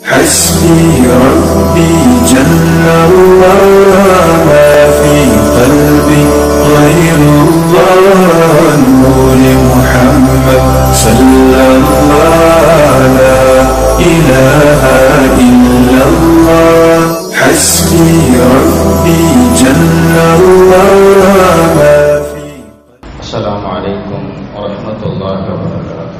حسبي ربي جل الله ما في قلبي غير الله نور محمد صلى الله لا إله إلا الله حسبي ربي جل الله ما في السلام عليكم ورحمة الله وبركاته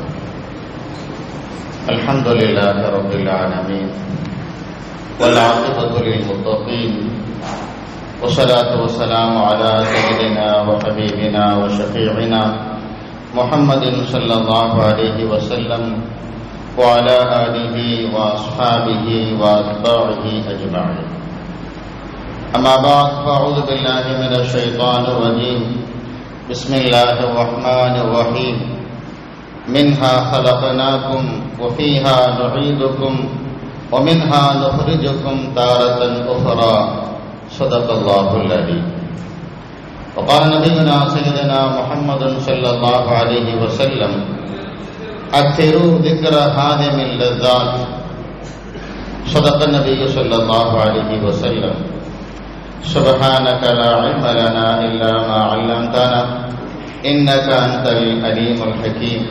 الحمد لله رب العالمين والعاقبة للمتقين والصلاة والسلام على سيدنا وحبيبنا وشفيعنا محمد صلى الله عليه وسلم وعلى آله وأصحابه وأتباعه أجمعين أما بعد فأعوذ بالله من الشيطان الرجيم بسم الله الرحمن الرحيم منها خلقناكم وفيها نعيدكم ومنها نخرجكم تارة أخرى صدق الله الذي وقال نبينا سيدنا محمد صلى الله عليه وسلم أكثروا ذكر هادم اللذات صدق النبي صلى الله عليه وسلم سبحانك لا علم لنا إلا ما علمتنا إنك أنت العليم الحكيم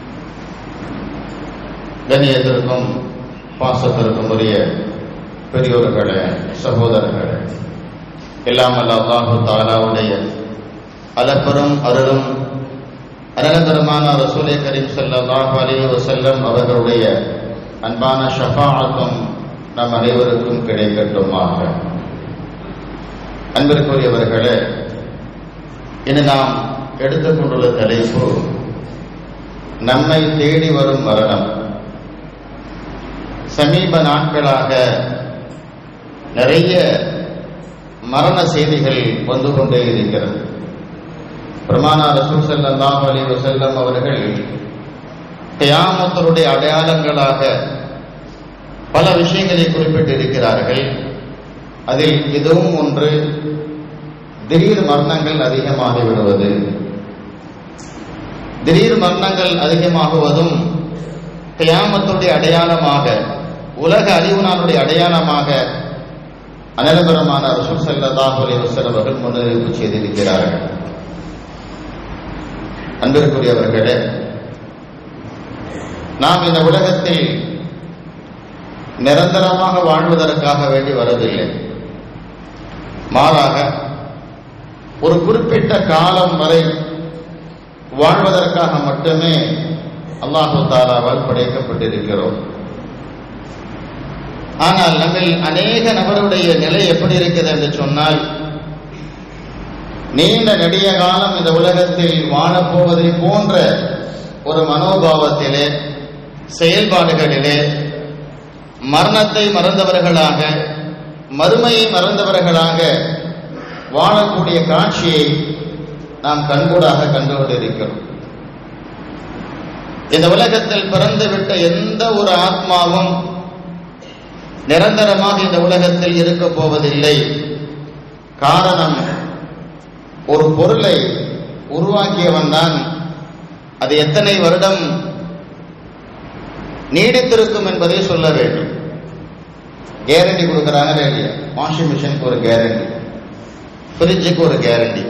கண்ணியத்திற்கும் பாசத்திற்கும் உரிய பெரியோர்களே சகோதரர்களே எல்லாம் அல்ல அல்லாஹு தாலாவுடைய அலப்பெரும் அருளும் அனலகரமான ரசூலை கரீம் ஸல்லல்லாஹு அலைஹி வஸல்லம் அவர்களுடைய அன்பான ஷஃபாஅத்தும் நம் அனைவருக்கும் கிடைக்கட்டுமாக அன்பிற்குரியவர்களே இனி நாம் எடுத்துக்கொண்டுள்ள தலைப்பு நம்மை தேடி வரும் மரணம் சமீப நாட்களாக நிறைய மரண செய்திகள் வந்து கொண்டே இருக்கிறது பிரமாணா ரசூல் ஸல்லல்லாஹு அலைஹி வஸல்லம் அவர்கள் கியாமத்துடைய அடையாளங்களாக பல விஷயங்களை குறிப்பிட்டிருக்கிறார்கள் அதில் இதுவும் ஒன்று திடீர் மரணங்கள் அதிகமாகி விடுவது திடீர் மரணங்கள் அதிகமாகுவதும் கியாமத்துடைய அடையாளமாக உலக அறிவு நாளுடைய அடையாளமாக அனலபரமான ரசூல் ஸல்லல்லாஹு அலைஹி வஸல்லம் அவர்கள் முன்னறிவிப்பு செய்திருக்கிறார்கள் அன்பிற்குரியவர்களே நாம் இந்த உலகத்தில் நிரந்தரமாக வாழ்வதற்காக வேண்டி வரவில்லை மாறாக ஒரு குறிப்பிட்ட காலம் வரை வாழ்வதற்காக மட்டுமே அல்லாஹு தாலாவால் படைக்கப்பட்டிருக்கிறோம் ஆனால் நம்மில் அநேக நபருடைய நிலை எப்படி இருக்கிறது என்று சொன்னால் நீண்ட நெடிய காலம் இந்த உலகத்தில் வாழப்போவதை போன்ற ஒரு மனோபாவத்திலே செயல்பாடுகளிலே மரணத்தை மறந்தவர்களாக மறுமையை மறந்தவர்களாக வாழக்கூடிய காட்சியை நாம் கண்கூடாக கண்டு கொண்டிருக்கிறோம் இந்த உலகத்தில் பிறந்துவிட்ட எந்த ஒரு ஆத்மாவும் நிரந்தரமாக இந்த உலகத்தில் இருக்க போவதில்லை காரணம் ஒரு பொருளை உருவாக்கியவன் தான் அது எத்தனை வருடம் நீடித்திருக்கும் என்பதை சொல்ல வேண்டும் கேரண்டி கொடுக்குறாங்க இல்லையா வாஷிங் மிஷினுக்கு ஒரு கேரண்டி ஃப்ரிட்ஜுக்கு ஒரு கேரண்டி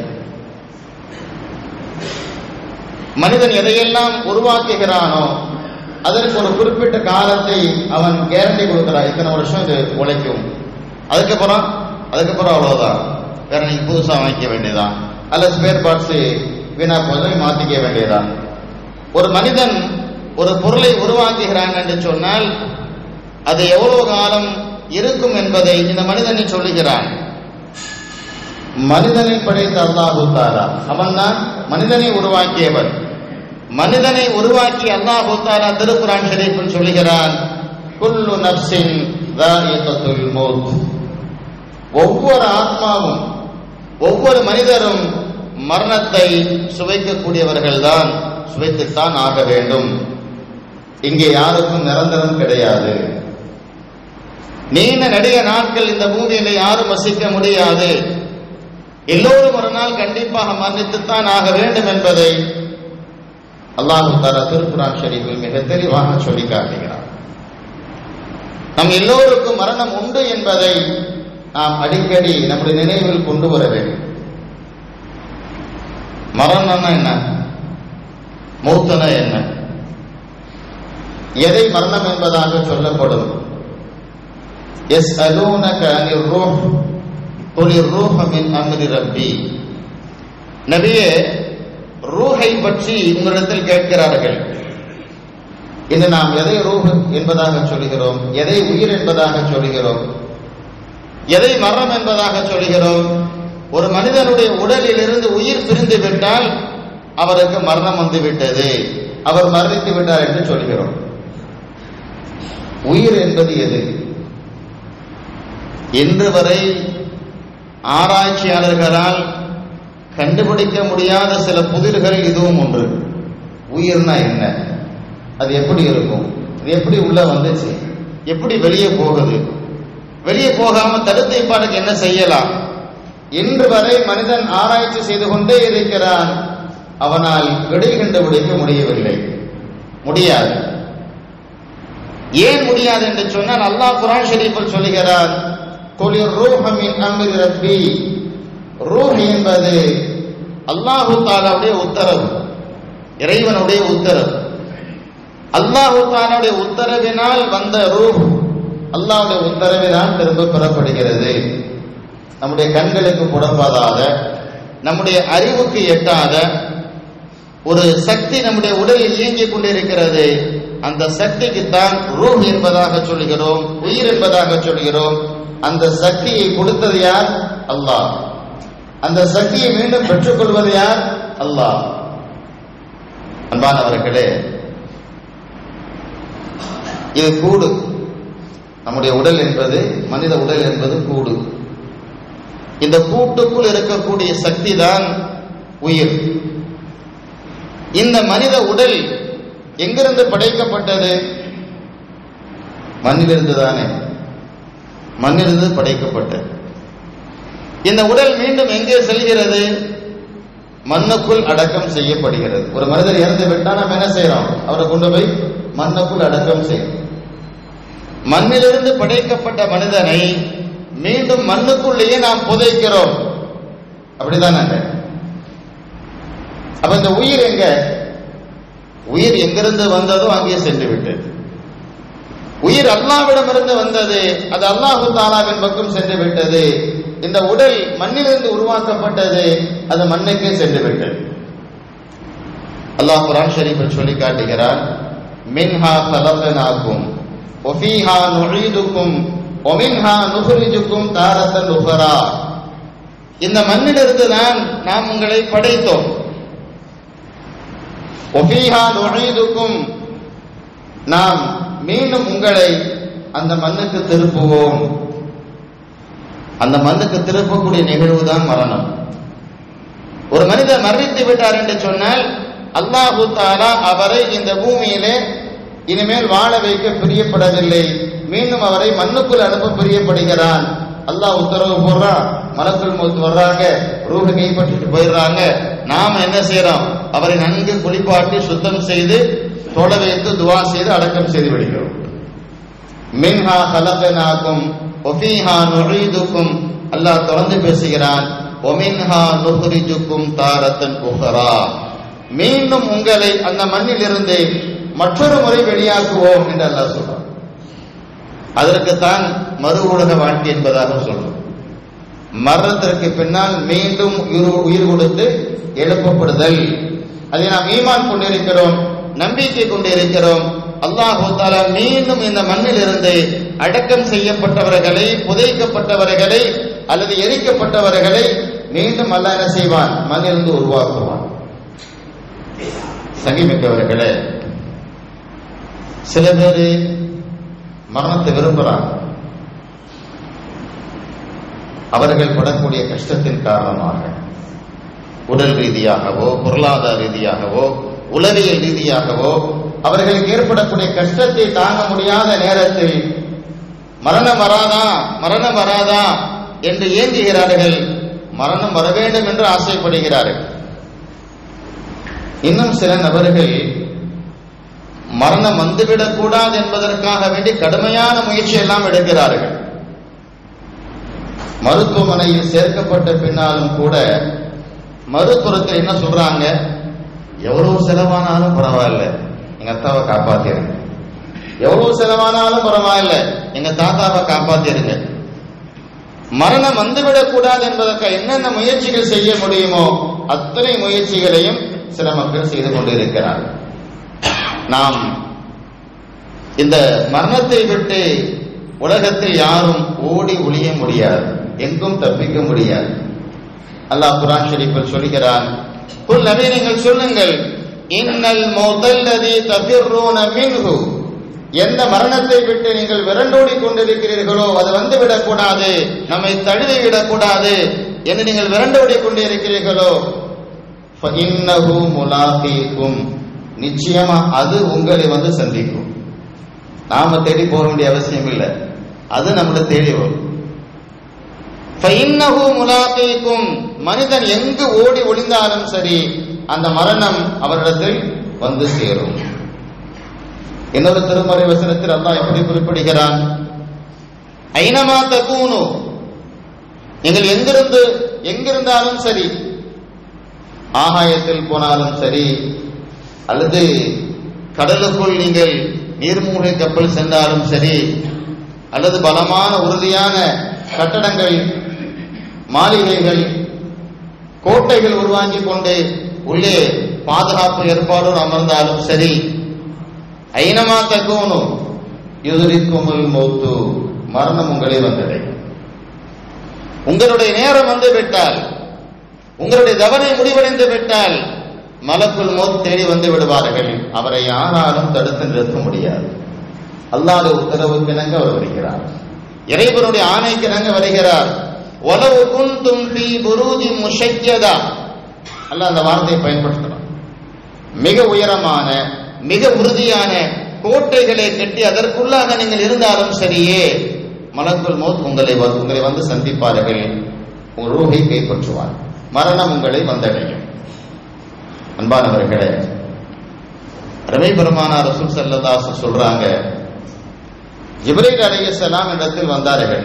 மனிதன் எதையெல்லாம் உருவாக்குகிறானோ அதற்கு ஒரு குறிப்பிட்ட காலத்தை அவன் கேரண்டி கொடுக்கிறான் இத்தனை வருஷம் இது உழைக்கும் அதுக்கப்புறம் அதுக்கப்புறம் அவ்வளவுதான் வேற நீங்க புதுசா வாங்கிக்க வேண்டியதான் அல்ல ஸ்பேர் பார்ட்ஸ் வீணா போதை மாத்திக்க வேண்டியதான் ஒரு மனிதன் ஒரு பொருளை உருவாக்குகிறான் என்று சொன்னால் அது எவ்வளவு காலம் இருக்கும் என்பதை இந்த மனிதனை சொல்லுகிறான் மனிதனை படைத்த அல்லாஹு தாலா அவன்தான் மனிதனை உருவாக்கியவன் மனிதனை உருவாக்கி அல்லாஹு தாலா திருக்குரான் ஷரீஃபில் சொல்லுகிறான் குல்லு நப்சின் தாயிகத்துல் மௌத் ஒவ்வொரு ஆத்மாவும் ஒவ்வொரு மனிதரும் மரணத்தை சுவைக்கக்கூடியவர்கள் தான் சுவைத்துத்தான் ஆக வேண்டும் இங்கே யாருக்கும் நிரந்தரம் கிடையாது நீண்ட நெடிய நாட்கள் இந்த பூமியில யாரும் வசிக்க முடியாது எல்லோரும் ஒரு நாள் கண்டிப்பாக மன்னித்துத்தான் ஆக வேண்டும் என்பதை அல்லாஹு தாலா திருக்குரான் ஷரீஃபில் மிக தெளிவாக சொல்லி காட்டுகிறார் நம் எல்லோருக்கும் மரணம் உண்டு என்பதை நாம் அடிக்கடி நம்முடைய நினைவில் கொண்டு வர வேண்டும் மரணம்னா என்ன மௌத்தனா என்ன எதை மரணம் என்பதாக சொல்லப்படும் எஸ் அலூனக அனிர் ரூஹ் குலிர் ரூஹ மின் அம்ரி ரப்பி நபியே ரூஹை பற்றி உங்களிடத்தில் கேட்கிறார்கள் இன்று நாம் எதை ரூஹ் என்பதாக சொல்கிறோம் எதை உயிர் என்பதாக சொல்கிறோம் எதை மரணம் என்பதாக சொல்கிறோம் ஒரு மனிதனுடைய உடலில் இருந்து உயிர் பிரிந்து விட்டால் அவருக்கு மரணம் வந்து விட்டது அவர் மரணித்து விட்டார் என்று சொல்கிறோம் உயிர் என்பது எது இன்று வரை ஆராய்ச்சியாளர்களால் கண்டுபிடிக்க முடியாத சில புதிர்களில் இதுவும் ஒன்று உயிர்னா என்ன அது எப்படி இருக்கும் இது எப்படி உள்ள வந்துச்சு எப்படி வெளியே போகுது வெளியே போகாம தடுத்து வைப்பாருக்கு என்ன செய்யலாம் இன்று வரை மனிதன் ஆராய்ச்சி செய்து கொண்டே இருக்கிறான் அவனால் விடை கண்டுபிடிக்க முடியவில்லை முடியாது ஏன் முடியாது என்று சொன்னால் அல்லாஹ் குரான் ஷரீஃபில் சொல்லுகிறார் குலிர் ரூஹமின் அம்ரி ரப்பி ரூஹ் என்பது அல்லாஹு தாலாவுடைய உத்தரவு இறைவனுடைய உத்தரவு அல்லாஹு தாலாவுடைய உத்தரவினால் வந்த ரூஹ் அல்லாஹ்வுடைய உத்தரவினால் திரும்ப பெறப்படுகிறது நம்முடைய கண்களுக்கு புடப்படாத நம்முடைய அறிவுக்கு எட்டாத ஒரு சக்தி நம்முடைய உடலில் இயங்கிக் கொண்டிருக்கிறது அந்த சக்திக்குத்தான் ரூஹ் என்பதாக சொல்கிறோம் உயிர் என்பதாக சொல்கிறோம் அந்த சக்தியை கொடுத்தது யார் அல்லாஹ் அந்த சக்தியை மீண்டும் பெற்றுக்கொள்வது யார் அல்லாஹ் அன்பானவர்களே இது கூடு நம்முடைய உடல் என்பது மனித உடல் என்பது கூடு இந்த கூட்டுக்குள் இருக்கக்கூடிய சக்தி தான் உயிர் இந்த மனித உடல் எங்கிருந்து படைக்கப்பட்டது மண்ணிலிருந்து தானே மண்ணிலிருந்து படைக்கப்பட்டது இந்த உடல் மீண்டும் எங்கே செல்கிறது மண்ணுக்குள் அடக்கம் செய்யப்படுகிறது ஒரு மனிதர் இறந்து விட்டா நாம் என்ன செய்யறோம் அவரை கொண்டு போய் மண்ணுக்குள் அடக்கம் செய்யணும் மண்ணிலிருந்து படைக்கப்பட்ட மனிதனை மீண்டும் மண்ணுக்குள்ளேயே நாம் புதைக்கிறோம் அப்படிதானே அப்ப இந்த உயிர் எங்க உயிர் எங்கிருந்து வந்ததோ அங்கே சென்று விட்டது உயிர் அல்லாவிடமிருந்து வந்தது அது அல்லாஹு தாலாவின் பக்கம் சென்று விட்டது இந்த உடல் மண்ணிலிருந்து உருவாக்கப்பட்டது அது மண்ணுக்கே சென்று விட்டது அல்லாஹ் குரான் ஷரீஃபில் சொல்லி காட்டுகிறார் மின்ஹா கலகனாக்கும் ஒஃபீஹா நுழைதுக்கும் ஒமின்ஹா நுகுரிஜுக்கும் தாரத்தன் உஃபரா இந்த மண்ணிலிருந்து தான் நாம் உங்களை படைத்தோம் ஒஃபீஹா நுழைதுக்கும் நாம் மீண்டும் உங்களை அந்த மண்ணுக்கு திருப்புவோம் அந்த மண்ணுக்கு திருப்பக்கூடிய நிகழ்வு தான் மரணம் ஒரு மனிதர் மரணித்து விட்டார் என்று சொன்னால் அல்லாஹு தாலா அவரை இந்த பூமியிலே இனிமேல் வாழ வைக்க பிரியப்படவில்லை மீண்டும் அவரை மண்ணுக்குள் அனுப்ப பிரியப்படுகிறான் அல்லாஹ் உத்தரவு போடுறான் மலக்குள் மூத்து வர்றாங்க ரூஹ கைப்பற்றிட்டு போயிடுறாங்க நாம என்ன செய்யறோம் அவரை நன்கு குளிப்பாட்டி சுத்தம் செய்து தொட வைத்து துவா செய்து அடக்கம் செய்து விடுகிறோம் மின்ஹா கலகனாக்கும் ஒஃபீஹா நுழைதுக்கும் அல்லாஹ் தொடர்ந்து பேசுகிறான் ஒமின்ஹா நுஹ்ரிஜுக்கும் தாரத்தன் உஹரா மீண்டும் உங்களை அந்த மண்ணில் இருந்து மற்றொரு முறை வெளியாக்குவோம் என்று அல்லாஹ் சொல்றான் அதற்குத்தான் மறு உலக வாழ்க்கை என்பதாக சொல்றோம் மரணத்திற்கு பின்னால் மீண்டும் உயிர் உயிர் கொடுத்து எழுப்பப்படுதல் அதை நாம் ஈமான் கொண்டிருக்கிறோம் நம்பிக்கை கொண்டிருக்கிறோம் அல்லாஹு தாலா மீண்டும் இந்த மண்ணில் இருந்து அடக்கம் செய்யப்பட்டவர்களை புதைக்கப்பட்டவர்களை அல்லது எரிக்கப்பட்டவர்களை மீண்டும் அல்லாஹ் என்ன செய்வான் மண்ணிலிருந்து உருவாக்குவான் சகிமிக்கவர்களே சில பேர் மரணத்தை விரும்புறாங்க அவர்கள் படக்கூடிய கஷ்டத்தின் காரணமாக உடல் ரீதியாகவோ பொருளாதார ரீதியாகவோ உளவியல் ரீதியாகவோ அவர்களுக்கு ஏற்படக்கூடிய கஷ்டத்தை தாங்க முடியாத நேரத்தில் மரணம் வராதா மரணம் வராதா என்று ஏங்குகிறார்கள் மரணம் வர வேண்டும் என்று ஆசைப்படுகிறார்கள் இன்னும் சில நபர்கள் மரணம் வந்துவிடக் கூடாது என்பதற்காக வேண்டி கடுமையான முயற்சி எல்லாம் எடுக்கிறார்கள் மருத்துவமனையில் சேர்க்கப்பட்ட பின்னாலும் கூட மருத்துவத்தில் என்ன சொல்றாங்க எவ்வளவு செலவானாலும் பரவாயில்ல எங்க அத்தாவை காப்பாத்திருங்க எவ்வளவு செலவானாலும் பரவாயில்ல எங்க தாத்தாவை காப்பாத்திருங்க மரணம் வந்துவிடக் கூடாது என்பதற்காக என்னென்ன முயற்சிகள் செய்ய முடியுமோ அத்தனை முயற்சிகளையும் சில மக்கள் செய்து கொண்டிருக்கிறார்கள் நாம் இந்த மரணத்தை விட்டு உலகத்தில் யாரும் ஓடி ஒளிய முடியாது எங்கும் தப்பிக்க முடியாது அல்லாஹ் குரான் ஷரீஃபில் சொல்கிறான் குல் நபி நீங்கள் சொல்லுங்கள் இன்னல் மௌதல்லதி தஃபிர்ரூன மின்ஹு எந்த மரணத்தை விட்டு நீங்கள் விரண்டோடி கொண்டிருக்கிறீர்களோ அது வந்து விடக்கூடாது நம்மை தழுவி விடக்கூடாது என்று நீங்கள் விரண்டோடி கொண்டிருக்கிறீர்களோ ஃபஇன்னஹு முலாகீக்கும் நிச்சயமா அது உங்களை வந்து சந்திக்கும் நாம தேடி போக வேண்டிய அவசியம் இல்லை அது நம்மளை தேடி வரும் ஃபஇன்னஹு முலாகீக்கும் மனிதன் எங்கு ஓடி ஒளிந்தாலும் சரி அந்த மரணம் அவரிடத்தில் வந்து சேரும் இன்னொரு திருமறை வசனத்தில் அல்லாஹ் எப்படி குறிப்பிடுகிறான் ஐனமா தகூனு நீங்கள் எங்கிருந்து எங்கிருந்தாலும் சரி ஆகாயத்தில் போனாலும் சரி அல்லது கடலுக்குள் நீங்கள் நீர்மூழ்கி கப்பல் சென்றாலும் சரி அல்லது பலமான உறுதியான கட்டடங்கள் மாளிகைகள் கோட்டைகள் உருவாக்கி கொண்டு உள்ளே பாதுகாப்பு ஏற்பாடோடு அமர்ந்தாலும் சரி ஐனமா தக்கோனு எதிரிக்குமுல் மௌத்து மரணம் உங்களை வந்தடையும் உங்களுடைய நேரம் வந்து விட்டால் உங்களுடைய தவறை முடிவடைந்து விட்டால் மலக்குள் மோத் தேடி வந்து விடுவார்கள் அவரை யாராலும் தடுத்து நிறுத்த முடியாது அல்லாத உத்தரவுக்கு இணங்க அவர் வருகிறார் இறைவனுடைய ஆணைக்கு இணங்க வருகிறார் உலவு குந்தும் பி புரூஜி முஷக்கியதா அல்ல அந்த வார்த்தையை பயன்படுத்தணும் மிக உயரமான மிக உறுதியான கோட்டைகளை கட்டி அதற்குள்ளாக நீங்கள் இருந்தாலும் சரியே மலக்குள் மோத் உங்களை வ- உங்களை வந்து சந்திப்பார்கள் உங்கள் ரூஹை கைப்பற்றுவார் மரணம் உங்களை வந்தடையும் அன்பானவர்களே ரமை பெருமானார் ரசூல் சல்லல்லாஹு சொல்றாங்க ஜிப்ரீல் அலைஹிஸ்ஸலாம் இடத்தில் வந்தார்கள்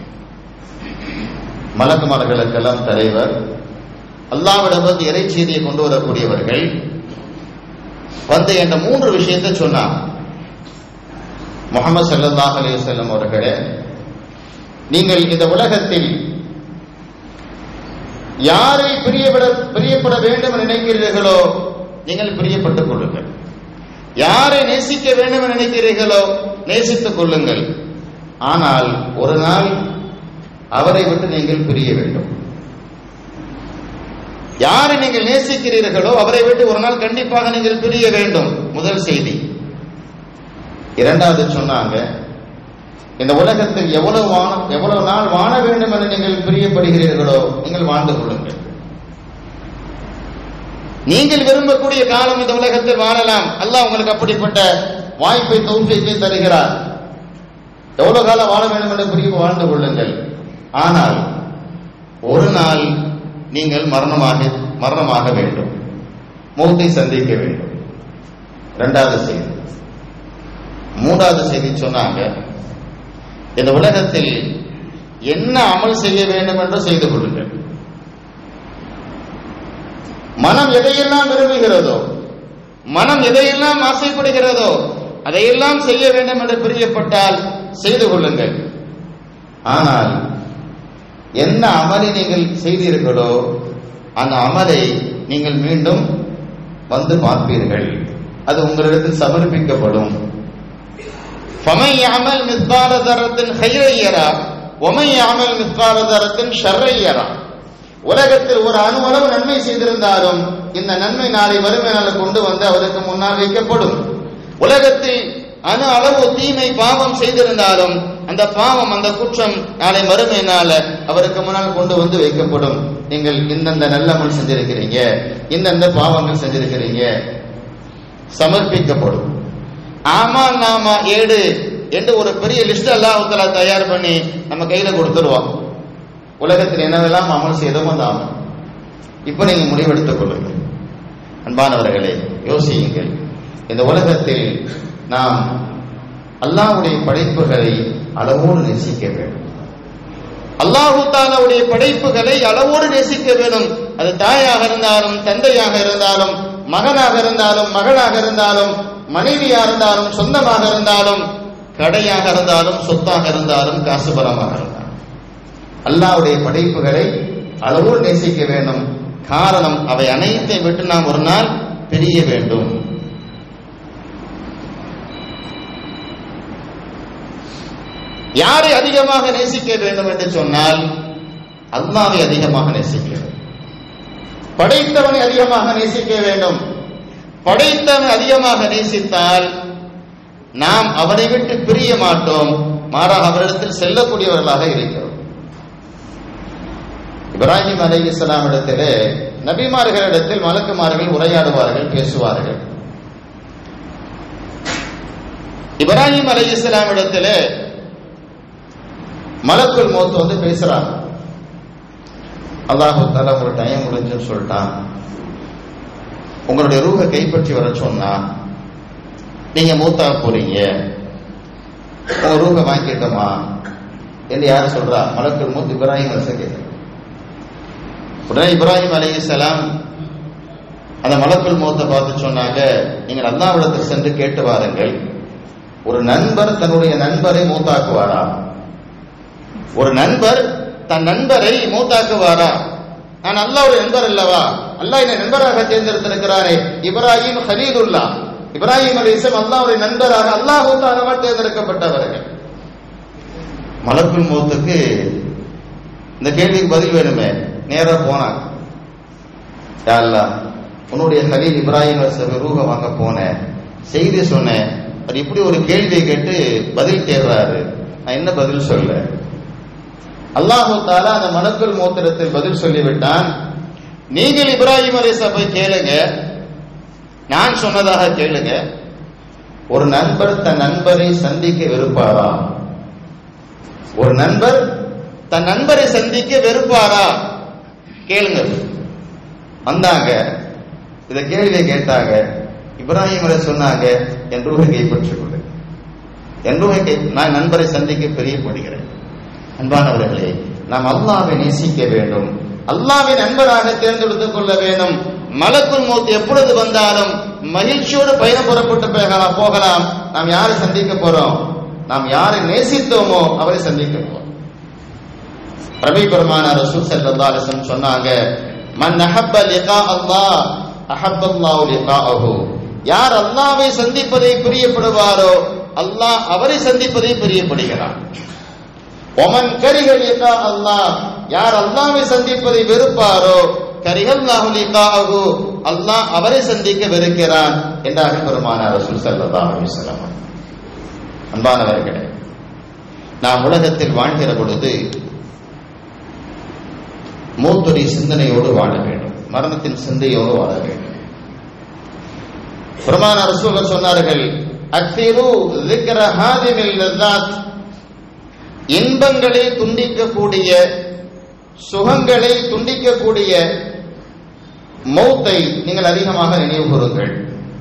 மலக்குமார்களுக்கெல்லாம் தலைவர் அல்லாவிடமிருந்து இறை செய்தியை கொண்டு வரக்கூடியவர்கள் வந்து என்ற மூன்று விஷயத்தை சொன்னார் முகமது ஸல்லல்லாஹு அலைஹி வஸல்லம் அவர்களே நீங்கள் இந்த உலகத்தில் யாரை பிரியப்பட பிரியப்பட வேண்டும் என்று நினைக்கிறீர்களோ நீங்கள் பிரியப்பட்டுக் கொள்ளுங்கள் யாரை நேசிக்க வேண்டும் என்று நினைக்கிறீர்களோ நேசித்துக் கொள்ளுங்கள் ஆனால் ஒரு நாள் அவரை விட்டு நீங்கள் பிரிய வேண்டும் யாரை நீங்கள் நேசிக்கிறீர்களோ அவரை விட்டு ஒரு நாள் கண்டிப்பாக நீங்கள் பிரிய வேண்டும் முதல் செய்தி இரண்டாவது சொன்னாங்க இந்த உலகத்தில் எவ்வளவு வாழ எவ்வளவு நாள் வாழ வேண்டும் என்று நீங்கள் பிரியப்படுகிறீர்களோ நீங்கள் வாழ்ந்து கொள்ளுங்கள் நீங்கள் விரும்பக்கூடிய காலம் இந்த உலகத்தில் வாழலாம் அல்லாஹ் உங்களுக்கு அப்படிப்பட்ட வாய்ப்பை தௌஃபீக்கை தருகிறார் எவ்வளவு காலம் வாழ வேண்டும் என்று பிரிவு வாழ்ந்து கொள்ளுங்கள் ஆனால் ஒரு நாள் நீங்கள் மரணமாக மரணமாக வேண்டும் மௌத்தை சந்திக்க வேண்டும் இரண்டாவது செய்தி மூன்றாவது செய்தி சொன்னாங்க இந்த உலகத்தில் என்ன அமல் செய்ய வேண்டும் என்று செய்து கொள்ளுங்கள் மனம் எதையெல்லாம் விரும்புகிறதோ மனம் எதையெல்லாம் ஆசைப்படுகிறதோ அதையெல்லாம் செய்ய வேண்டும் என்று பிரியப்பட்டால் செய்து கொள்ளுங்கள் ஆனால் என்ன அமலை நீங்கள் செய்தீர்களோ அந்த அமலை நீங்கள் மீண்டும் வந்து பார்ப்பீர்கள் அது உங்களிடத்தில் சமர்ப்பிக்கப்படும் فمن يعمل مثقال ذرة خيرا يرى ومن يعمل مثقال ذرة شرا يرى உலகத்தில் ஒரு அணு அளவு நன்மை செய்திருந்தாலும் இந்த நன்மை நாளை வறுமை நாள் கொண்டு வந்து அவருக்கு முன்னால் வைக்கப்படும் உலகத்தில் அணு அளவு தீமை பாவம் செய்திருந்தாலும் அந்த பாவம் அந்த குற்றம் நாளை மறுமை நாள அவருக்கு முன்னால் கொண்டு வந்து வைக்கப்படும் நீங்கள் இந்தந்த நல்லமல் செஞ்சிருக்கிறீங்க இந்தந்த பாவங்கள் செஞ்சிருக்கிறீங்க சமர்ப்பிக்கப்படும் ஆமா நாமா ஏடு என்று ஒரு பெரிய லிஸ்ட் அல்லாஹ் தயார் பண்ணி நம்ம கையில கொடுத்துருவான் உலகத்தில் என்னவெல்லாம் அமல் செய்தோம் அந்த அமல் இப்ப நீங்க முடிவெடுத்துக் கொள்ளுங்கள் அன்பானவர்களே யோசியுங்கள் இந்த உலகத்தில் நாம் அல்லாஹ்வுடைய படைப்புகளை அளவோடு நேசிக்க வேண்டும் அல்லாஹு தாலாவுடைய படைப்புகளை அளவோடு நேசிக்க வேண்டும் அது தாயாக இருந்தாலும் தந்தையாக இருந்தாலும் மகனாக இருந்தாலும் மகளாக இருந்தாலும் மனைவியா இருந்தாலும் சொந்தமாக இருந்தாலும் கடையாக இருந்தாலும் சொத்தாக இருந்தாலும் காசுபரமாக இருந்தாலும் அல்லாஹ்வுடைய படைப்புகளை அளவோடு நேசிக்க வேண்டும் காரணம் அவை அனைத்தை விட்டு நாம் ஒரு நாள் பிரிய வேண்டும் யாரை அதிகமாக நேசிக்க வேண்டும் என்று சொன்னால் அல்லாவை அதிகமாக நேசிக்க வேண்டும் படைத்தவனை அதிகமாக நேசிக்க வேண்டும் படைத்தவனை அதிகமாக நேசித்தால் நாம் அவனை விட்டு பிரிய மாட்டோம் மாறாக அவரிடத்தில் செல்லக்கூடியவர்களாக இருக்கிறோம் இப்ராஹிம் அலி இஸ்லாம் இடத்திலே நபிமார்களிடத்தில் மலக்குமார்கள் உரையாடுவார்கள் பேசுவார்கள் இப்ராஹிம் அலி இஸ்லாம் இடத்திலே மலக்குள் மௌத்து வந்து பேசுறாங்க அல்லாஹு தாலா ஒரு டைம் முடிஞ்சுன்னு சொல்லிட்டான் உங்களுடைய ரூஹை கைப்பற்றி வர சொன்னா நீங்க மூத்தா போறீங்க உங்க ரூஹை வாங்கிட்டோமா என்று யார் சொல்றா மலக்குள் மூத்து இப்ராஹிம் அரச கேட்க உடனே இப்ராஹிம் அலைஹிஸ்ஸலாம் அந்த மலக்குள் மூத்தை பார்த்து சொன்னாங்க நீங்கள் அல்லாவிடத்தில் சென்று கேட்டு வாருங்கள் ஒரு நண்பர் தன்னுடைய நண்பரை மூத்தாக்குவாரா ஒரு நண்பர் தன் நண்பரை மூத்தாக்குவாரா நான் அல்லாவுடைய நண்பர் அல்லவா அல்லாஹ் என்னை நண்பராக தேர்ந்தெடுத்திருக்கிறாரே இப்ராஹிம் ஹலீலுல்லா இப்ராஹிம் அலிசம் அல்லாவுடைய நண்பராக அல்லாஹூ தாலாவால் தேர்ந்தெடுக்கப்பட்டவர்கள் மலக்குள் மூத்துக்கு இந்த கேள்விக்கு பதில் வேணுமே நேரா போனாங்க யா அல்லாஹ் உன்னுடைய ஹலீல் இப்ராஹிம் அலிசம் ரூஹ வாங்க போனேன் செய்தி சொன்னேன் அது இப்படி ஒரு கேள்வியை கேட்டு பதில் தேடுறாரு நான் என்ன பதில் சொல்ல அல்லாஹு தாலா அந்த மலக்குள் மூத்திரத்தில் பதில் சொல்லிவிட்டான் நீங்கள் இப்ராஹிம் அலிசா போய் கேளுங்க நான் சொன்னதாக கேளுங்க ஒரு நண்பர் தன் நண்பரை சந்திக்க வெறுப்பாரா ஒரு நண்பர் தன் நண்பரை சந்திக்க வெறுப்பாரா கேளுங்க வந்தாங்க இத கேள்வியை கேட்டாங்க இப்ராஹிம் அலை சொன்னாங்க என் ரூஹை கைப்பற்றிக் கொண்டு என் ரூஹை கை நான் நண்பரை சந்திக்க பிரியப்படுகிறேன் அன்பானவர்களே நாம் அல்லாவை நேசிக்க வேண்டும் அல்லாவை நண்பராக தேர்ந்தெடுத்துக் கொள்ள வேண்டும் மலக்குள் மூத்து எப்பொழுது வந்தாலும் மகிழ்ச்சியோடு பயணம் புறப்பட்டு போகலாம் போகலாம் நாம் யாரை சந்திக்க போறோம் நாம் யாரை நேசித்தோமோ அவரை சந்திக்க போறோம் ரபி பெருமான ரசூல் ஸல்லல்லாஹு அலைஹி வஸல்லம் சொன்னாங்க மன் அஹப்ப லிகா அல்லாஹ் அஹப்பல்லாஹு லிகாஅஹு யார் அல்லாஹ்வை சந்திப்பதை பிரியப்படுவாரோ அல்லாஹ் அவரை சந்திப்பதை பிரியப்படுகிறான் ஒமன் கரிகள் லிகா அல்லாஹ் யார் அல்லாஹ்வை சந்திப்பதை வெறுப்பாரோ கரிகல்லாஹு லிகாஅஹு அல்லாஹ் அவரை சந்திக்க வெறுக்கிறான் என்றார்கள் பெருமானார் ரசூல் ஸல்லல்லாஹு அலைஹி வஸல்லம் அன்பானவர்களே நாம் உலகத்தில் வாழ்கிற பொழுது மூத்துடைய சிந்தனையோடு வாழ வேண்டும் மரணத்தின் சிந்தையோடு வாழ வேண்டும் பெருமான ரசூலர் சொன்னார்கள் அக்திரு ذِكْرَ هَادِمِ اللَّذَّاتِ இன்பங்களை துண்டிக்கக்கூடிய சுகங்களை துண்டிக்கக்கூடிய மௌத்தை நீங்கள் அதிகமாக நினைவு கூறுங்கள்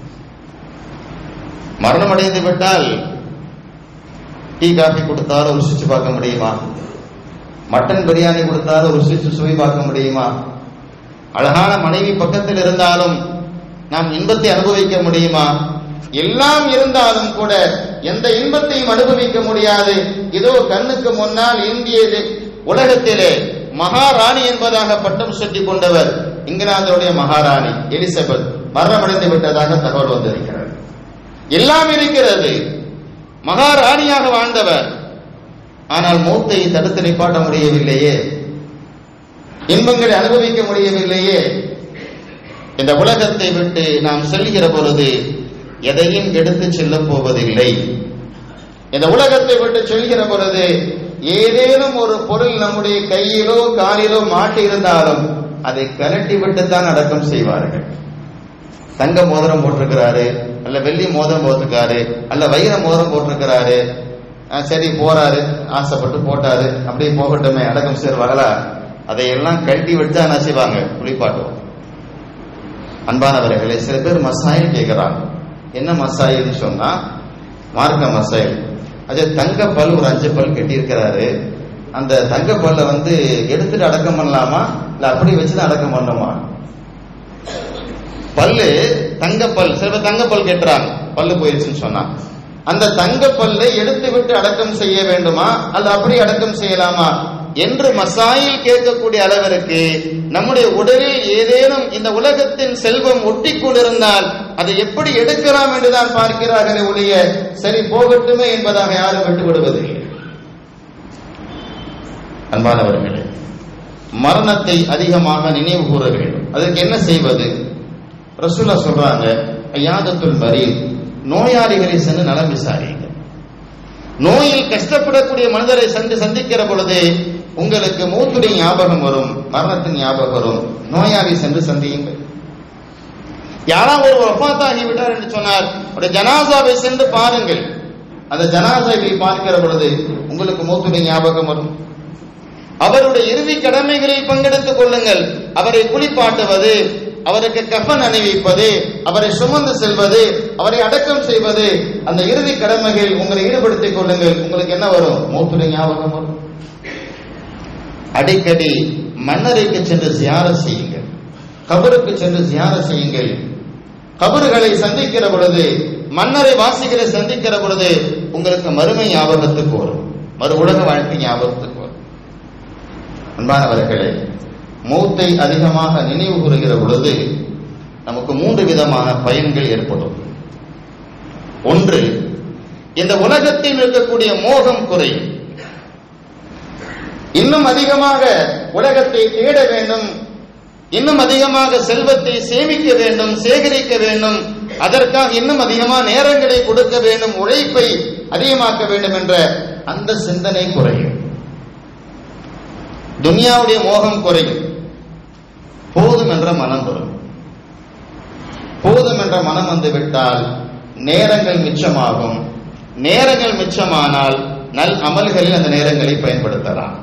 மரணம் அடைந்து விட்டால் டீ காஃபி கொடுத்தாலும் ருசிச்சு பார்க்க முடியுமா மட்டன் பிரியாணி கொடுத்தாலும் ருசிச்சு சுவை பார்க்க முடியுமா அழகான மனைவி பக்கத்தில் இருந்தாலும் நாம் இன்பத்தை அனுபவிக்க முடியுமா எல்லாம் இருந்தாலும் கூட எந்த இன்பத்தையும் அனுபவிக்க முடியாது இதோ கண்ணுக்கு முன்னால் இந்திய உலகத்திலே மகாராணி என்பதாக பட்டம் சுட்டிக் கொண்டவர் இங்கிலாந்துடைய மகாராணி எலிசபெத் மரணமடைந்து விட்டதாக தகவல் வந்திருக்கிறது எல்லாம் இருக்கிறது மகாராணியாக வாழ்ந்தவர் ஆனால் மூத்தை தடுத்து நிப்பாட்ட முடியவில்லையே இன்பங்களை அனுபவிக்க முடியவில்லையே இந்த உலகத்தை விட்டு நாம் செல்கிற பொழுது எதையும் எடுத்து செல்லப் போவதில்லை இந்த உலகத்தை விட்டு செல்கிற பொழுது ஏதேனும் ஒரு பொருள் நம்முடைய கையிலோ காலிலோ மாட்டி இருந்தாலும் அதை கலட்டி விட்டு தான் அடக்கம் செய்வார்கள் தங்க மோதிரம் போட்டிருக்கிறாரு அல்ல வெள்ளி மோதிரம் போட்டிருக்காரு அல்ல வைர மோதிரம் போட்டிருக்கிறாரு ஆ, சரி போறாரு ஆசைப்பட்டு போட்டாரு அப்படியே போகட்டுமே அடக்கம் செய்வாங்களா அதையெல்லாம் கழட்டி விட்டு தான் என்ன செய்வாங்க குளிப்பாட்டுவோம் அன்பானவர்களே சில பேர் மசாயில் கேட்கிறாங்க என்ன மசாயில்னு சொன்னா மார்க்க மசாயில் அது தங்க பல் ஒரு அஞ்சு பல் கட்டியிருக்கிறாரு அந்த தங்க பல்ல வந்து எடுத்துட்டு அடக்கம் பண்ணலாமா இல்ல அப்படி வச்சுதான் அடக்கம் பண்ணணுமா பல்லு தங்க பல் சில பேர் தங்க பல் கட்டுறாங்க பல்லு போயிருச்சுன்னு சொன்னா அந்த தங்க பல்லை எடுத்து விட்டு அடக்கம் செய்ய வேண்டுமா அல்ல அப்படி அடக்கம் செய்யலாமா என்று மசாயில் கேட்கக்கூடிய அளவிற்கு நம்முடைய உடலில் ஏதேனும் இந்த உலகத்தின் செல்வம் ஒட்டி கொண்டிருந்தால் அதை எப்படி எடுக்கலாம் என்றுதான் பார்க்கிறார்களே ஒழிய சரி போகட்டுமே என்பதாக யாரும் விட்டு விடுவதில்லை அன்பானவர்களே மரணத்தை அதிகமாக நினைவு கூற வேண்டும் அதற்கு என்ன செய்வது ரசூலா சொல்றாங்க ஐயாதத்துல் மரீத் நோயாளிகளை சென்று நலம் விசாரிங்க நோயில் கஷ்டப்படக்கூடிய மனிதரை சென்று சந்திக்கிற பொழுது உங்களுக்கு மூத்துடைய ஞாபகம் வரும் மரணத்தின் ஞாபகம் வரும் நோயாளி சென்று சந்தியுங்கள் யாராவது ஒரு வஃபாத்தாகி விட்டார் என்று சொன்னார் ஒரு ஜனாசாவை சென்று பாருங்கள் அந்த ஜனாசாவை பார்க்கிற பொழுது உங்களுக்கு மூத்துடைய ஞாபகம் வரும் அவருடைய இறுதி கடமைகளில் பங்கெடுத்துக் கொள்ளுங்கள் அவரை குளிப்பாட்டுவது அவருக்கு கஃன் அணிவிப்பது அவரை சுமந்து செல்வது அவரை அடக்கம் செய்வது அந்த இறுதி கடமைகள் உங்களை ஈடுபடுத்திக் கொள்ளுங்கள் உங்களுக்கு என்ன வரும் மூத்துடைய ஞாபகம் வரும் அடிக்கடி மன்னரைக்கு சென்று சியார செய்யுங்கள் கபருக்கு சென்று சியார செய்யுங்கள் கபறுகளை சந்திக்கிற பொழுது மன்னரை வாசிகளை சந்திக்கிற பொழுது உங்களுக்கு மறுமை ஞாபகத்துக்கு வரும் மறு உலக வாழ்க்கை ஞாபகத்துக்கு வரும் அன்பானவர்களே மூத்தை அதிகமாக நினைவு கூறுகிற பொழுது நமக்கு மூன்று விதமான பயன்கள் ஏற்படும் ஒன்று இந்த உலகத்தில் இருக்கக்கூடிய மோகம் குறையும் இன்னும் அதிகமாக உலகத்தை தேட வேண்டும் இன்னும் அதிகமாக செல்வத்தை சேமிக்க வேண்டும் சேகரிக்க வேண்டும் அதற்காக இன்னும் அதிகமாக நேரங்களை கொடுக்க வேண்டும் உழைப்பை அதிகமாக்க வேண்டும் என்ற அந்த சிந்தனை குறையும் துனியாவுடைய மோகம் குறையும் போதும் என்ற மனம் வரும் போதும் என்ற மனம் வந்து விட்டால் நேரங்கள் மிச்சமாகும் நேரங்கள் மிச்சமானால் நல் அமல்களில் அந்த நேரங்களை பயன்படுத்தலாம்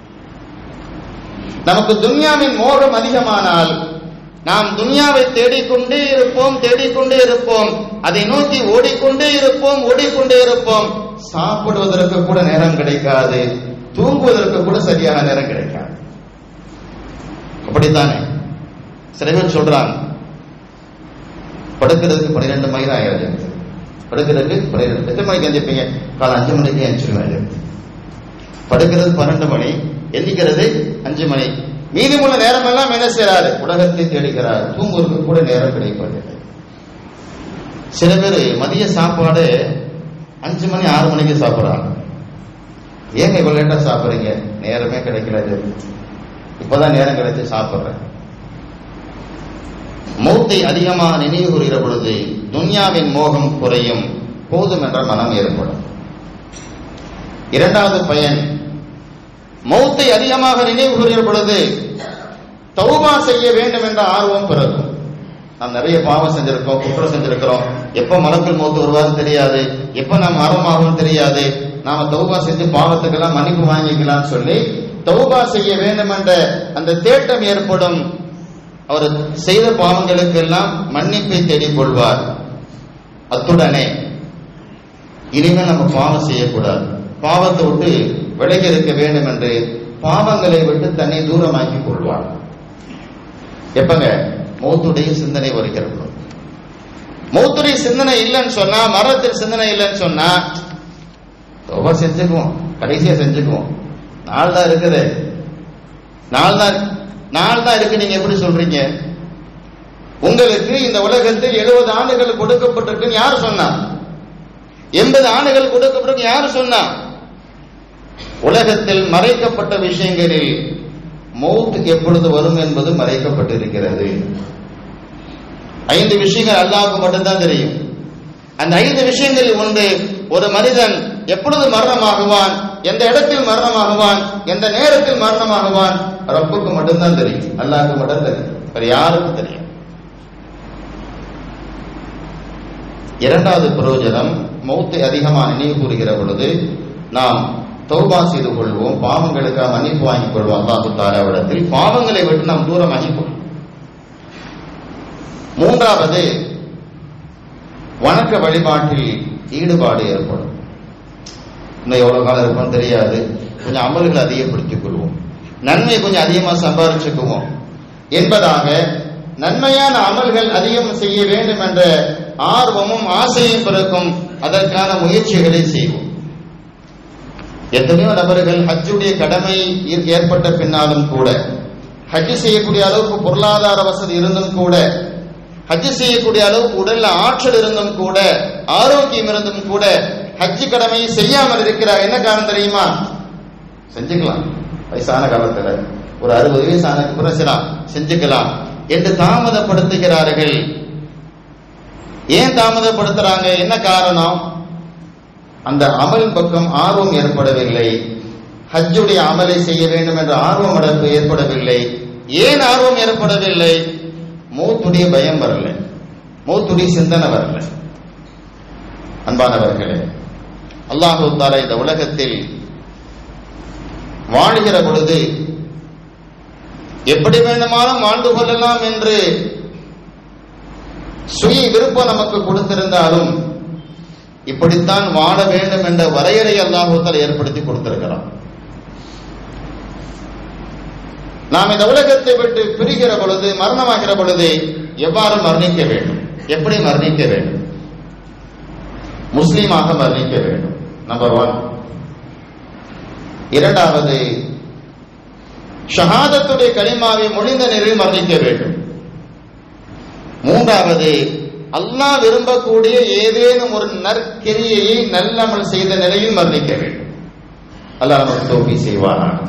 நமக்கு துன்யாவின் மோகம் அதிகமானால் நாம் துன்யாவை தேடிக்கொண்டே இருப்போம் தேடிக்கொண்டே இருப்போம் அதை நோக்கி ஓடிக்கொண்டே இருப்போம் ஓடிக்கொண்டே இருப்போம் சாப்பிடுவதற்கு கூட நேரம் கிடைக்காது தூங்குவதற்கு கூட சரியான நேரம் கிடைக்காது அப்படித்தானே சில பேர் சொல்றாங்க படுக்கிறதுக்கு பன்னிரெண்டு மணி தான் ஆயிரம் படுக்கிறதுக்கு பன்னிரெண்டு எத்தனை மணிக்கு எந்திருப்பீங்க காலை அஞ்சு மணிக்கு எந்திரிச்சிருவேன் படுக்கிறது பன்னெண்டு மணி எந்திக்கிறது அஞ்சு மணி மீதமுள்ள நேரம் எல்லாம் என்ன செய்யறாரு உலகத்தை தேடுகிறார் தூங்குவதற்கு கூட நேரம் கிடைப்பதில்லை சில பேர் மதிய சாப்பாடு அஞ்சு மணி ஆறு மணிக்கு சாப்பிடுறாங்க ஏங்க இவ்வளவு லேட்டா சாப்பிடுறீங்க நேரமே கிடைக்கல இப்பதான் நேரம் கிடைச்சு சாப்பிடுறேன் மௌத்தை அதிகமாக நினைவு கூறுகிற பொழுது துன்யாவின் மோகம் குறையும் போதும் என்ற மனம் ஏற்படும் இரண்டாவது பயன் மௌத்தை அதிகமாக நினைவு கூறுகிற பொழுது தௌபா செய்ய வேண்டும் என்ற ஆர்வம் பிறக்கும் நாம் நிறைய பாவம் செஞ்சிருக்கோம் குற்றம் செஞ்சிருக்கிறோம் எப்ப மலக்குள் மௌத்து வருவான்னு தெரியாது எப்ப நாம் ஆர்வமாகும் தெரியாது நாம தௌபா செஞ்சு பாவத்துக்கெல்லாம் மன்னிப்பு வாங்கிக்கலாம்னு சொல்லி தௌபா செய்ய வேண்டும் என்ற அந்த தேட்டம் ஏற்படும் அவர் செய்த பாவங்களுக்கு எல்லாம் மன்னிப்பை தேடிக் கொள்வார் அத்துடனே இனிமேல் நம்ம பாவம் செய்யக்கூடாது பாவத்தை விட்டு விலகி இருக்க வேண்டும் என்று பாவங்களை விட்டு தன்னை தூரமாக்கிக் கொள்வார் எப்பங்க மௌத்துடைய சிந்தனை வருகிறது மௌத்துடைய சிந்தனை இல்லைன்னு சொன்னா மரணத்தில் சிந்தனை இல்லைன்னு சொன்னா ரொம்ப செஞ்சுக்குவோம் கடைசியா செஞ்சுக்குவோம் நாள் தான் இருக்குது நாள் தான் நாள் தான் இருக்கு நீங்க எப்படி சொல்றீங்க உங்களுக்கு இந்த உலகத்தில் எழுபது ஆண்டுகள் கொடுக்கப்பட்டிருக்குன்னு யார் சொன்னா எண்பது ஆண்டுகள் கொடுக்கப்பட்டிருக்கு யார் சொன்னா உலகத்தில் மறைக்கப்பட்ட விஷயங்களில் மௌத் எப்பொழுது வரும் என்பது மறைக்கப்பட்டிருக்கிறது ஐந்து விஷயங்கள் அல்லாவுக்கு மட்டும்தான் தெரியும் அந்த ஐந்து விஷயங்களில் ஒன்று ஒரு மனிதன் எப்பொழுது மரணமாகுவான் எந்த இடத்தில் மரணமாகுவான் எந்த நேரத்தில் மரணமாகுவான் ரப்புக்கு மட்டும்தான் தெரியும் அல்லாஹ்க்கு மட்டும் தெரியும் வேற யாருக்கும் தெரியும் இரண்டாவது பிரயோஜனம் மௌத்தை அதிகமாக நினைவு கூறுகிற பொழுது நாம் தௌபா செய்து கொள்வோம் பாவங்களுக்காக மன்னிப்பு வாங்கிக் கொள்வோம் அல்லாஹு தாலாவிடத்தில் பாவங்களை விட்டு நாம் தூரமாகிக் கொள்வோம் மூன்றாவது வணக்க வழிபாட்டில் ஈடுபாடு ஏற்படும் இன்னும் எவ்வளவு காலம் இருக்கும் தெரியாது கொஞ்சம் அமல்களை அதிகப்படுத்திக் கொள்வோம் நன்மை கொஞ்சம் அதிகமா சம்பாதிச்சுக்குவோம் என்பதாக நன்மையான அமல்கள் அதிகம் செய்ய வேண்டும் என்ற ஆர்வமும் ஆசையும் பிறக்கும் அதற்கான முயற்சிகளை செய்வோம் எத்தனையோ நபர்கள் ஹஜ்ஜுடைய கடமை ஏ- ஏற்பட்ட பின்னாலும் கூட ஹஜ் செய்யக்கூடிய அளவுக்கு பொருளாதார வசதி இருந்தும் கூட ஹஜ் செய்யக்கூடிய அளவுக்கு உடல்ல ஆற்றல் இருந்தும் கூட ஆரோக்கியம் இருந்தும் கூட ஹஜ் கடமையை செய்யாமல் இருக்கிறார் என்ன காரணம் தெரியுமா செஞ்சுக்கலாம் வயசான காலத்துல ஒரு அறுபது வயசு ஆனதுக்கு பிறகு சரி, செஞ்சுக்கலாம் என்று தாமதப்படுத்துகிறார்கள் ஏன் தாமதப்படுத்துறாங்க என்ன காரணம் அந்த அமல் பக்கம் ஆர்வம் ஏற்படவில்லை ஹஜ்ஜுடைய அமலை செய்ய வேண்டும் என்ற ஆர்வம் அடர்ப்பு ஏற்படவில்லை ஏன் ஆர்வம் ஏற்படவில்லை மூத்துடைய பயம் வரல மூத்துடைய சிந்தனை வரல அன்பானவர்களே அல்லாஹு தாலா இந்த உலகத்தில் வாழ்கிற பொழுது எப்படி வேண்டுமானும் வாழ்ந்து கொள்ளலாம் என்று சுய விருப்பம் நமக்கு கொடுத்திருந்தாலும் இப்படித்தான் வாழ வேண்டும் என்ற வரையறை அல்லாஹூத்தால் ஏற்படுத்தி கொடுத்திருக்கிறான் நாம் இந்த உலகத்தை விட்டு பிரிகிற பொழுது மரணமாகிற பொழுது எவ்வாறு மரணிக்க வேண்டும் எப்படி மரணிக்க வேண்டும் முஸ்லீமாக மரணிக்க வேண்டும் நம்பர் ஒன் இரண்டாவது ஷஹாதத்துடைய கலிமாவை மொழிந்த நிலையில் மரணிக்க வேண்டும் மூன்றாவது அல்லாஹ் விரும்பக்கூடிய ஏதேனும் ஒரு நற்கெரியையை நல்லமல் செய்த நிலையில் மரணிக்க வேண்டும் அல்லாஹ் நமக்கு தோல்வி செய்வானாக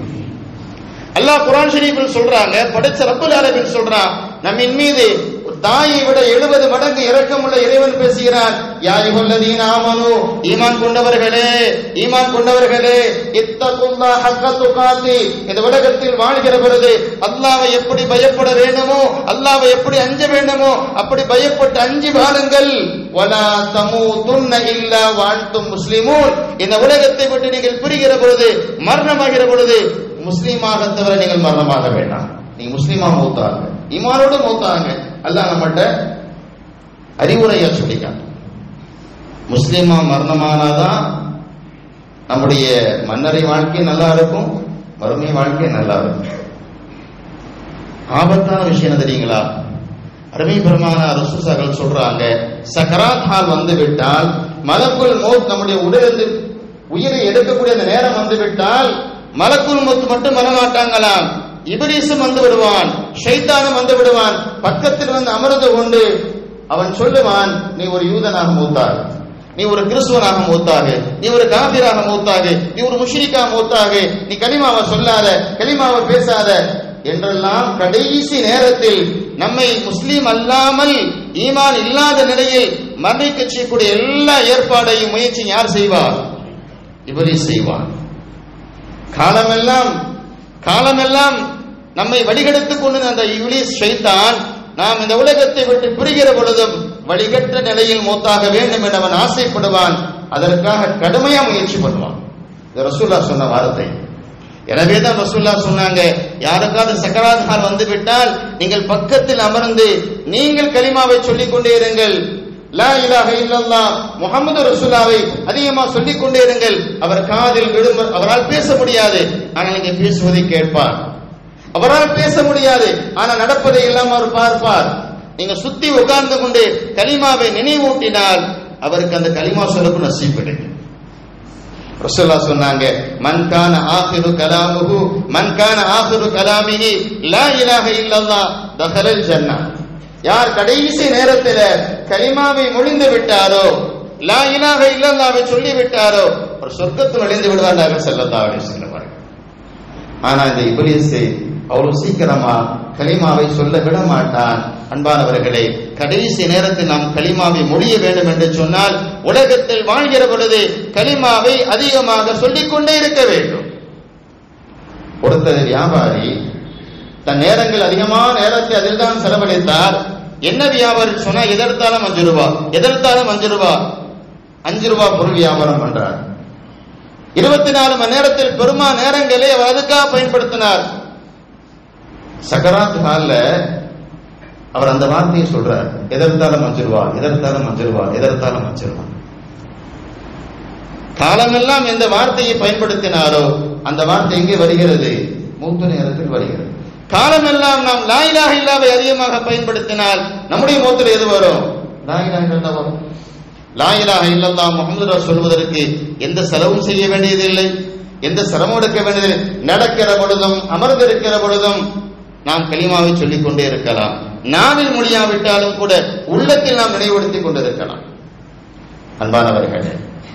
அல்லாஹ் குரான் ஷரீஃபில் சொல்றாங்க படைச்ச ரப்பல் ஆலமீன் சொல்றான் நம்மின் மீது ஒரு தாயை விட எழுபது மடங்கு இரக்கமுள்ள இறைவன் பேசுகிறான் யாரிவல்லதீன் ஆமனு ஈமான் கொண்டவர்களே ஈமான் கொண்டவர்களே இத்தகுல்லா ஹக்க துகாத்தி இந்த உலகத்தில் வாழ்கிற பொழுது அல்லாவை எப்படி பயப்பட வேண்டுமோ அல்லாவை எப்படி அஞ்ச வேண்டுமோ அப்படி பயப்பட்டு அஞ்சி வாழுங்கள் வலா தமூதுன்ன இல்லா வாழ்த்தும் முஸ்லிமூன் இந்த உலகத்தை விட்டு நீங்கள் பிரிகிற பொழுது மரணமாகிற பொழுது முஸ்லீமாக தவிர நீங்கள் மரணமாக வேண்டாம் நீங்க முஸ்லீமா மூத்தாங்க ஈமானோடு மூத்தாங்க அல்லாஹ் நம்மகிட்ட அறிவுரையா சொல்லிக்காங்க முஸ்லீமா மரணமானாதான் நம்முடைய மன்னரை வாழ்க்கை நல்லா இருக்கும் மறுமை வாழ்க்கை நல்லா இருக்கும் ஆபத்தான விஷயம் என்ன தெரியுங்களா அருமை பெருமான ரசூசாக்கள் சொல்றாங்க சக்கராத் ஹால் வந்து விட்டால் மலக்குள் மௌத் நம்முடைய உடலிருந்து உயிரை எடுக்கக்கூடிய அந்த நேரம் வந்து விட்டால் மலக்குள் மௌத் மட்டும் வரமாட்டாங்களாம் இபிலிசும் வந்து விடுவான் ஷைத்தானும் வந்து விடுவான் பக்கத்தில் வந்து அமர்ந்து கொண்டு அவன் சொல்லுவான் நீ ஒரு யூதனாக மூத்தாக நீ ஒரு கிறிஸ்துவனாக மூத்தாக நீ ஒரு காபிராக மூத்தாக நீ ஒரு முஷ்ரிக்கா மூத்தாக நீ கலிமாவை சொல்லாத கலிமாவை பேசாத என்றெல்லாம் கடைசி நேரத்தில் நம்மை முஸ்லீம் அல்லாமல் ஈமான் இல்லாத நிலையில் மரணிக்க செய்யக்கூடிய எல்லா ஏற்பாடையும் முயற்சி யார் செய்வார் இவரே செய்வார் காலமெல்லாம் காலமெல்லாம் நம்மை வழிகெடுத்துக் கொண்டு அந்த இவ்லீஸ் ஷைத்தான் நாம் இந்த உலகத்தை விட்டு பிரிகிற பொழுதும் வழிகட்ட நிலையில் மூத்தாக வேண்டும் என்று அவன் ஆசைப்படுவான் அதற்காக கடுமையா முயற்சி பண்ணுவான் இது ரசூல்லா சொன்ன வார்த்தை எனவே தான் ரசூல்லா சொன்னாங்க யாருக்காவது சக்கராத் ஹால் வந்து விட்டால் நீங்கள் பக்கத்தில் அமர்ந்து நீங்கள் கலிமாவை சொல்லிக் கொண்டே இருங்கள் லா இலாஹ இல்லல்லாஹ் முஹம்மது ரசூலாவை அதிகமா சொல்லிக் கொண்டே இருங்கள் அவர் காதில் விடும் அவரால் பேச முடியாது ஆனால் நீங்க பேசுவதை கேட்பார் அவரால் பேச முடியாது ஆனா நடப்பதை எல்லாம் அவர் பார்ப்பார் நீங்க சுத்தி உட்கார்ந்து கொண்டு கலிமாவை நினைவூட்டினால் அவருக்கு அந்த கலிமா சொல்லக்கு நசீப் கிடைக்கும் ரசூல்லா சொன்னாங்க மன் கான ஆஹிரு கலாமுஹு மன் கான ஆஹிரு கலாமிஹி லா இலாஹ இல்லல்லாஹ் தஹலல் ஜன்னா யார் கடைசி நேரத்தில் கலிமாவை முடிந்து விட்டாரோ லா இலாஹ இல்லல்லாஹ்வை சொல்லி விட்டாரோ ஒரு சொர்க்கத்தில் நுழைந்து விடுவார் ஸல்லல்லாஹு அலைஹி வஸல்லம் ஆனா இந்த இப்லீஸ் அவ்வளவு சீக்கிரமா கலிமாவை சொல்ல விட மாட்டான் அன்பானவர்களே கடைசி நேரத்தில் நாம் கலிமாவை மொழிய வேண்டும் என்று சொன்னால் உலகத்தில் வாழ்கிற பொழுது கலிமாவை அதிகமாக சொல்லிக் கொண்டே இருக்க வேண்டும் ஒருத்தர் வியாபாரி தன் நேரங்கள் அதிகமான நேரத்தை அதில் தான் செலவழித்தார் என்ன வியாபாரி சொன்னா எதற்காலும் அஞ்சு ரூபா எதற்காலும் அஞ்சு ரூபா அஞ்சு ரூபா பொருள் வியாபாரம் பண்றார் இருபத்தி நாலு மணி நேரத்தில் பெருமா நேரங்களை அவர் அதுக்காக பயன்படுத்தினார் சக்கராத் ஹால்ல அவர் அந்த வார்த்தையை சொல்றார் எதற்காலம் மஞ்சிருவா எதற்காலம் மஞ்சிருவா எதற்காலம் மஞ்சிருவா காலமெல்லாம் எந்த வார்த்தையை பயன்படுத்தினாரோ அந்த வார்த்தை எங்கே வருகிறது மூத்த நேரத்தில் வருகிறது காலமெல்லாம் நாம் லாயிலாக இல்லாவை அதிகமாக பயன்படுத்தினால் நம்முடைய மூத்தில் எது வரும் லாயிலாக இல்லா வரும் லாயிலாக இல்லல்லா முகமது சொல்வதற்கு எந்த செலவும் செய்ய வேண்டியதில்லை எந்த சிரமம் எடுக்க வேண்டியதில்லை நடக்கிற பொழுதும் அமர்ந்திருக்கிற பொழுதும் நாம் கலிமாவை சொல்லிக் கொண்டே இருக்கலாம் நாவில் மொழியாவிட்டாலும் கூட உள்ளத்தில் நாம் நினைவுபடுத்திக் கொண்டிருக்கலாம் அன்பானவர்களே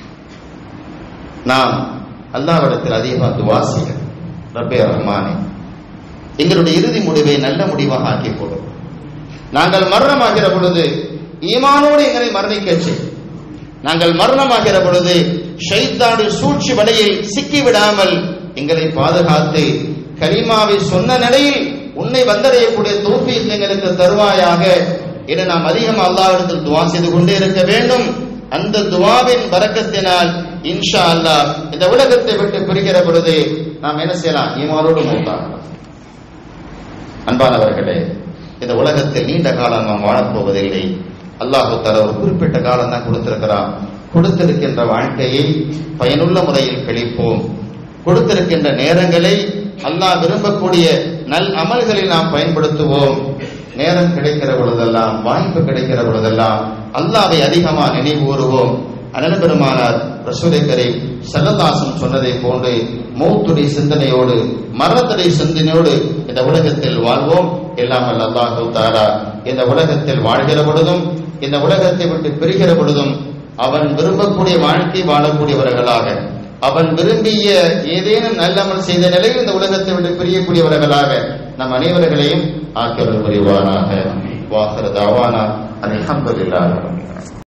நாம் அல்லாவிடத்தில் அதிகமாக துவா செய்ய ரப்பே ரஹ்மானே எங்களுடைய இறுதி முடிவை நல்ல முடிவாக ஆக்கி போடும் நாங்கள் மரணமாகிற பொழுது ஈமானோடு எங்களை மரணிக்க செய் நாங்கள் மரணமாகிற பொழுது ஷைத்தாடு சூழ்ச்சி வலையில் சிக்கி விடாமல் எங்களை பாதுகாத்து கரிமாவை சொன்ன நிலையில் உன்னை வந்தடையக்கூடிய தோஃபீக் எங்களுக்கு தருவாயாக என நாம் அதிகம் அல்லாவிடத்தில் துவா செய்து கொண்டே இருக்க வேண்டும் அந்த துவாவின் பறக்கத்தினால் இன்ஷா அல்லாஹ் இந்த உலகத்தை விட்டு பிரிக்கிற பொழுது நாம் என்ன செய்யலாம் ஈமானோடு மூத்தாகலாம் அன்பானவர்களே இந்த உலகத்தில் நீண்ட காலம் நாம் வாழப்போவதில்லை அல்லாஹு தர ஒரு குறிப்பிட்ட காலம் தான் கொடுத்திருக்கிறான் கொடுத்திருக்கின்ற வாழ்க்கையை பயனுள்ள முறையில் கழிப்போம் கொடுத்திருக்கின்ற நேரங்களை அல்லாஹ் விரும்பக்கூடிய நல் அமல்களில் நாம் பயன்படுத்துவோம் நேரம் கிடைக்கிற பொழுதெல்லாம் வாய்ப்பு கிடைக்கிற பொழுதெல்லாம் அல்லாவை அதிகமாக நினைவு கூறுவோம் அனல் பெருமானார் ரசூலை கரீம் செல்லதாசன் சொன்னதை போன்று மௌத்துடைய சிந்தனையோடு மரணத்துடைய சிந்தனையோடு இந்த உலகத்தில் வாழ்வோம் எல்லாம் அல்லாஹு தாரா இந்த உலகத்தில் வாழ்கிற பொழுதும் இந்த உலகத்தை விட்டு பிரிகிற பொழுதும் அவன் விரும்பக்கூடிய வாழ்க்கை வாழக்கூடியவர்களாக அவன் விரும்பிய ஏதேனும் நல்லமல் செய்த நிலையில் இந்த உலகத்தை விட்டு பிரியக்கூடியவர்களாக நம் அனைவர்களையும் ஆக்கியவர் புரிவானாக வாசர தாவானா அல்ஹம்துலில்லாஹ்